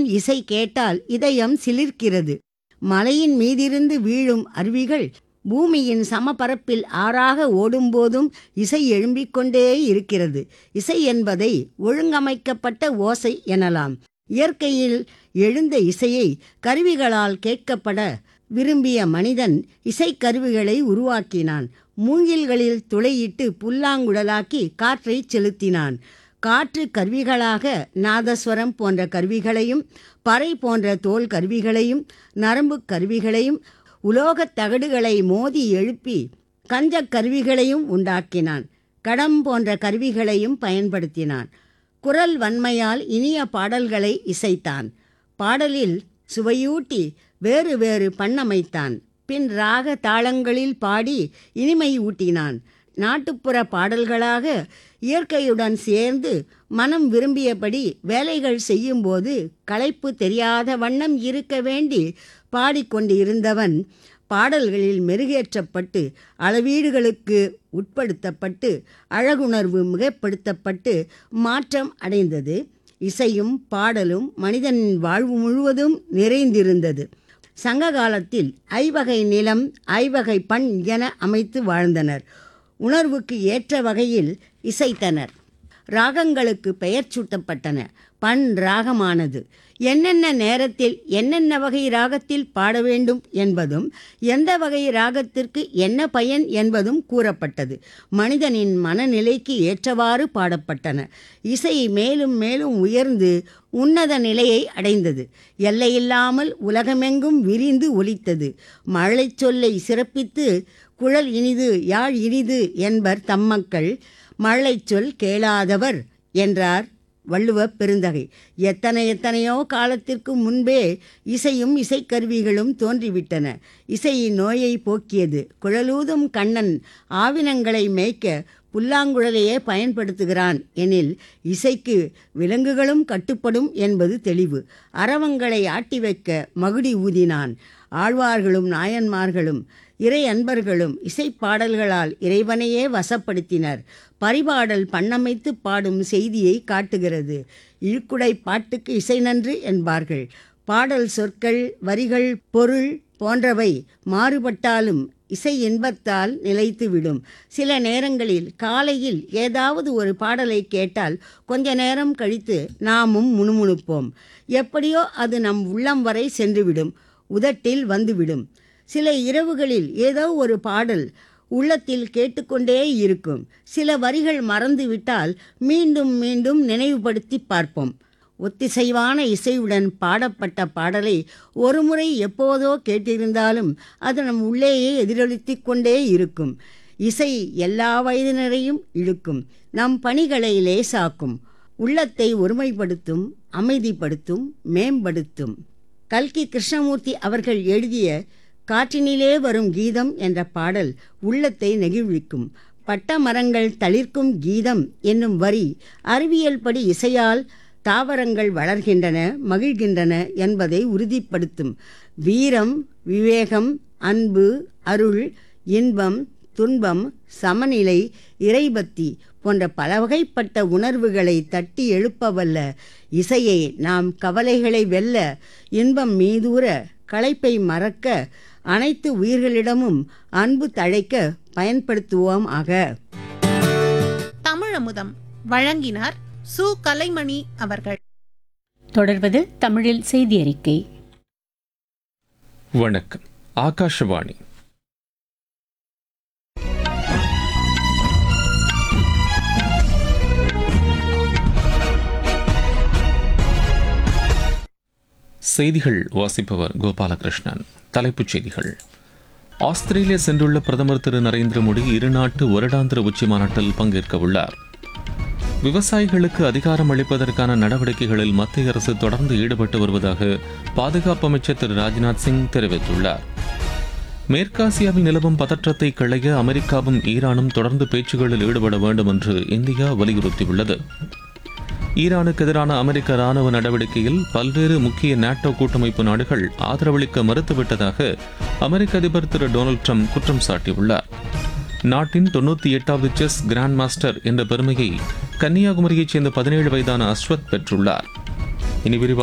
மணியின் இசை கேட்டால் இதயம் சிலிர்க்கிறது மலையின் மீதிருந்து வீழும் அருவிகள் பூமியின் சமபரப்பில் ஆறாக ஓடும்போதும் இசை எழும்பிக் கொண்டே இருக்கிறது இசை என்பதை ஒழுங்கமைக்கப்பட்ட ஓசை எனலாம் இயற்கையில் எழுந்த இசையை கருவிகளால் கேட்கப்பட விரும்பிய மனிதன் இசைக்கருவிகளை உருவாக்கினான் மூங்கில்களில் துளையிட்டு புல்லாங்குழலாக்கி காற்றை செலுத்தினான் காற்று கருவிகளாக நாதஸ்வரம் போன்ற கருவிகளையும் பறை போன்ற தோல் கருவிகளையும் நரம்பு கருவிகளையும் உலோகத் தகடுகளை மோதி எழுப்பி கஞ்சக் கருவிகளையும் உண்டாக்கினான் கடம் போன்ற கருவிகளையும் பயன்படுத்தினான் குரல் வன்மையால் இனிய பாடல்களை இசைத்தான் பாடலில் சுவையூட்டி வேறு வேறு பண்ணமைத்தான் பின் ராக தாளங்களில் பாடி இனிமை ஊட்டினான் நாட்டுப்புற பாடல்களாக இயற்கையுடன் சேர்ந்து மனம் விரும்பியபடி வேலைகள் செய்யும்போது களைப்பு தெரியாத வண்ணம் இருக்க வேண்டி பாடிக்கொண்டு இருந்தவன் பாடல்களில் மெருகேற்றப்பட்டு அளவீடுகளுக்கு உட்படுத்தப்பட்டு அழகுணர்வு மிகப்படுத்தப்பட்டு மாற்றம் அடைந்தது இசையும் பாடலும் மனிதனின் வாழ்வு முழுவதும் நிறைந்திருந்தது சங்க காலத்தில் ஐவகை நிலம் ஐவகை பண் என அமைத்து வாழ்ந்தனர் உணர்வுக்கு ஏற்ற வகையில் இசைத்தனர் ராகங்களுக்கு பெயர் சூட்டப்பட்டன பண் ராகமானது என்னென்ன நேரத்தில் என்னென்ன வகை ராகத்தில் பாட வேண்டும் என்பதும் எந்த வகை ராகத்திற்கு என்ன பயன் என்பதும் கூறப்பட்டது மனிதனின் மனநிலைக்கு ஏற்றவாறு பாடப்பட்டன இசை மேலும் மேலும் உயர்ந்து உன்னத நிலையை அடைந்தது எல்லையில்லாமல் உலகமெங்கும் விரிந்து ஒலித்தது மழை சொல்லை சிறப்பித்து குழல் இனிது யாழ் இனிது என்பர் தம்மக்கள் மழை சொல் கேளாதவர் என்றார் வள்ளுவ பெருந்தகை எத்தனை எத்தனையோ காலத்திற்கு முன்பே இசையும் இசைக்கருவிகளும் தோன்றிவிட்டன இசையின் நோயை போக்கியது குழலூதும் கண்ணன் ஆவினங்களை மேய்க்க புல்லாங்குழலையே பயன்படுத்துகிறான் எனில் இசைக்கு விலங்குகளும் கட்டுப்படும் என்பது தெளிவு அரவங்களை ஆட்டி வைக்க மகுடி ஊதினான் ஆழ்வார்களும் நாயன்மார்களும் இறை அன்பர்களும் இசைப்பாடல்களால் இறைவனையே வசப்படுத்தினர் பரிபாடல் பண்ணமைத்து பாடும் செய்தியை காட்டுகிறது இழுக்குடை பாட்டுக்கு இசை நன்று என்பார்கள் பாடல் சொற்கள் வரிகள் பொருள் போன்றவை மாறுபட்டாலும் இசை இன்பத்தால் நிலைத்துவிடும் சில நேரங்களில் காலையில் ஏதாவது ஒரு பாடலை கேட்டால் கொஞ்ச நேரம் கழித்து நாமும் முணுமுணுப்போம் எப்படியோ அது நம் உள்ளம் வரை சென்றுவிடும் உதட்டில் வந்துவிடும் சில இரவுகளில் ஏதோ ஒரு பாடல் உள்ளத்தில் கேட்டுக்கொண்டே இருக்கும் சில வரிகள் மறந்துவிட்டால் மீண்டும் மீண்டும் நினைவுபடுத்தி பார்ப்போம் ஒத்திசைவான இசையுடன் பாடப்பட்ட பாடலை ஒருமுறை எப்போதோ கேட்டிருந்தாலும் அது நம் உள்ளேயே எதிரொலித்துக் கொண்டே இருக்கும் இசை எல்லா வயதினரையும் இழுக்கும் நம் பணிகளை லேசாக்கும் உள்ளத்தை ஒருமைப்படுத்தும் அமைதிப்படுத்தும் மேம்படுத்தும் கல்கி கிருஷ்ணமூர்த்தி அவர்கள் எழுதிய காற்றினிலே வரும் கீதம் என்ற பாடல் உள்ளத்தை நெகிழ்விக்கும் பட்ட மரங்கள் தளிர்க்கும் கீதம் என்னும் வரி அறிவியல் படி இசையால் தாவரங்கள் வளர்கின்றன மகிழ்கின்றன என்பதை உறுதிப்படுத்தும் வீரம் விவேகம் அன்பு அருள் இன்பம் துன்பம் சமநிலை இறைபக்தி போன்ற பல வகைப்பட்ட உணர்வுகளை தட்டி எழுப்பவல்ல இசையை நாம் கவலைகளை வெல்ல இன்பம் மீதூர களைப்பை மறக்க அனைத்து உயிர்களிடமும் அன்பு தழைக்க பயன்படுத்துவோம் ஆக தமிழமுதம் வழங்கினார் சு கலைமணி அவர்கள் தொடர்வது தமிழில் செய்தி அறிக்கை வணக்கம் ஆகாஷவாணி செய்திகள் வாசிப்பவர் கோபாலகிருஷ்ணன் தலைப்புச் செய்திகள் ஆஸ்திரேலியா சென்றுள்ள பிரதமர் திரு நரேந்திர மோடி இருநாட்டு வருடாந்திர உச்சி மாநாட்டில் பங்கேற்க உள்ளார் விவசாயிகளுக்கு அதிகாரம் அளிப்பதற்கான நடவடிக்கைகளில் மத்திய அரசு தொடர்ந்து ஈடுபட்டு வருவதாக பாதுகாப்பு அமைச்சர் திரு ராஜ்நாத் சிங் தெரிவித்துள்ளார் மேற்காசியாவில் நிலவும் பதற்றத்தை களைய அமெரிக்காவும் ஈரானும் தொடர்ந்து பேச்சுகளில் ஈடுபட வேண்டும் என்று இந்தியா வலியுறுத்தியுள்ளது ஈரானுக்கு எதிரான அமெரிக்க ராணுவ நடவடிக்கையில் பல்வேறு முக்கிய நாட்டோ கூட்டமைப்பு நாடுகள் ஆதரவளிக்க மறுத்துவிட்டதாக அமெரிக்க அதிபர் திரு டொனால்டு ட்ரம்ப் குற்றம் சாட்டியுள்ளார் நாட்டின் தொண்ணூற்றி எட்டாவது செஸ் கிராண்ட் மாஸ்டர் என்ற பெருமையை கன்னியாகுமரியைச் சேர்ந்த பதினேழு வயதான அஸ்வத் பெற்றுள்ளார் இனி விரிவான